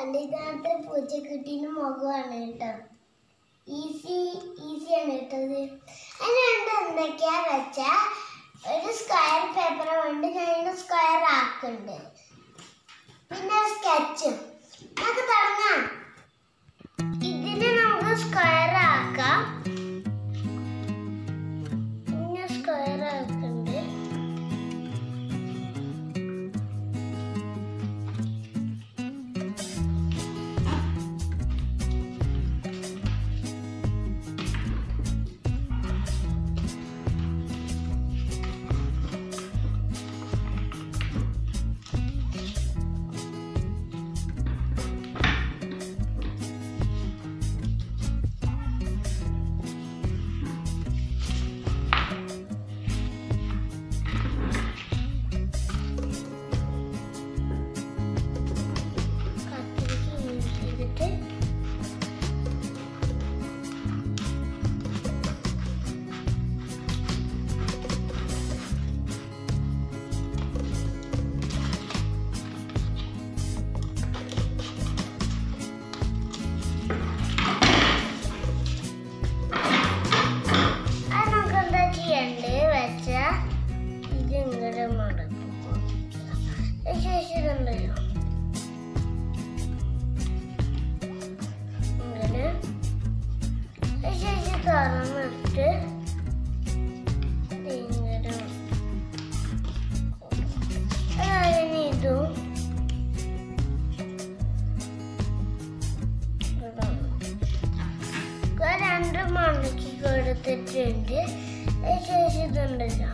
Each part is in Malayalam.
കല്ലിനകത്ത് പൂച്ചക്കുട്ടീൻ്റെ മുഖമാണ് കേട്ടോ ഈസി ഈസിയാണ് കേട്ടത് അതിനുണ്ട് എന്തൊക്കെയാ വെച്ചാ ഒരു സ്ക്വയർ പേപ്പർ കൊണ്ട് ഞാൻ സ്ക്വയർ ആക്കുന്നുണ്ട് പിന്നെ സ്കെച്ചും നമുക്ക് തുടങ്ങാം ഇതിനെ നമുക്ക് സ്ക്വയർ ആക്കാം പിന്നെ സ്ക്വയർ ആക്കുന്നുണ്ട് കത്തിരിക്ക യൂസ് ചെയ്തിട്ട് അത് നമുക്ക് എന്താ ചെയ്യണ്ടേ വെച്ചാ ഇത് ഇങ്ങനെ മടക്കും ശേഷം ഇതുണ്ടല്ലോ ഇങ്ങനെ ശേഷം തുറന്നിട്ട് ഇങ്ങനെ അതിന് ഇതും ഇടണം. ഇപ്പൊ രണ്ട് മണിക്ക് കൊടുത്തിട്ടുണ്ട് ശേഷം ഇതുണ്ടല്ലോ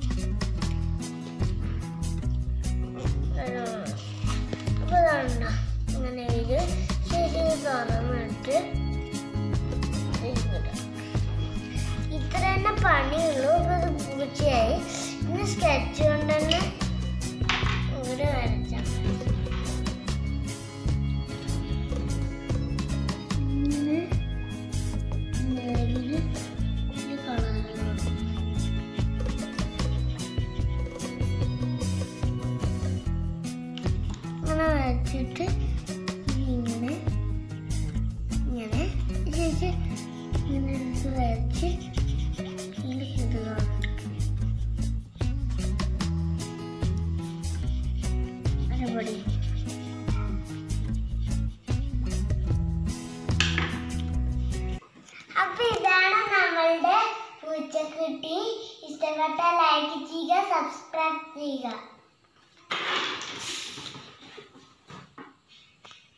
ഇടണം. അപ്പൊ ഇതാണ്ട ഇങ്ങനെ ഇത് ശേഷം ഇത് തുറന്നിട്ട് ഇങ്ങനെ. ഇത്ര തന്നെ പണിയുള്ളൂ ഇപ്പൊ ഇത് പൂച്ചയായി ഇന്ന് സ്കെച്ച് കൊണ്ട് തന്നെ ഇവിടെ വരച്ചാൽ മതി. ഇങ്ങനെ നെല്ല് ഒരു കളറാണ്. ഇങ്ങനെ വരച്ചിട്ട് ഇങ്ങനെ ഇങ്ങനെ ശേഷം ഇങ്ങനെ എടുത്ത് വരച്ച് ഇങ്ങനെ ഇടുക അരപൊടി അപ്പൊ ഇതാണ് നമ്മളുടെ പൂച്ചക്കുട്ടി ഇഷ്ടപ്പെട്ട ലൈക്ക് ചെയ്യുക സബ്സ്ക്രൈബ് ചെയ്യുക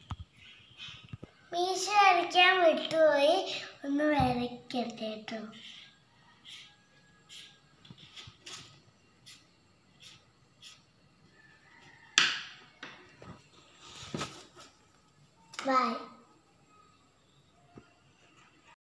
മീശ വരയ്ക്കാൻ വിട്ടുപോയി ഒന്ന് വരയ്ക്കട്ടെ കേട്ടോ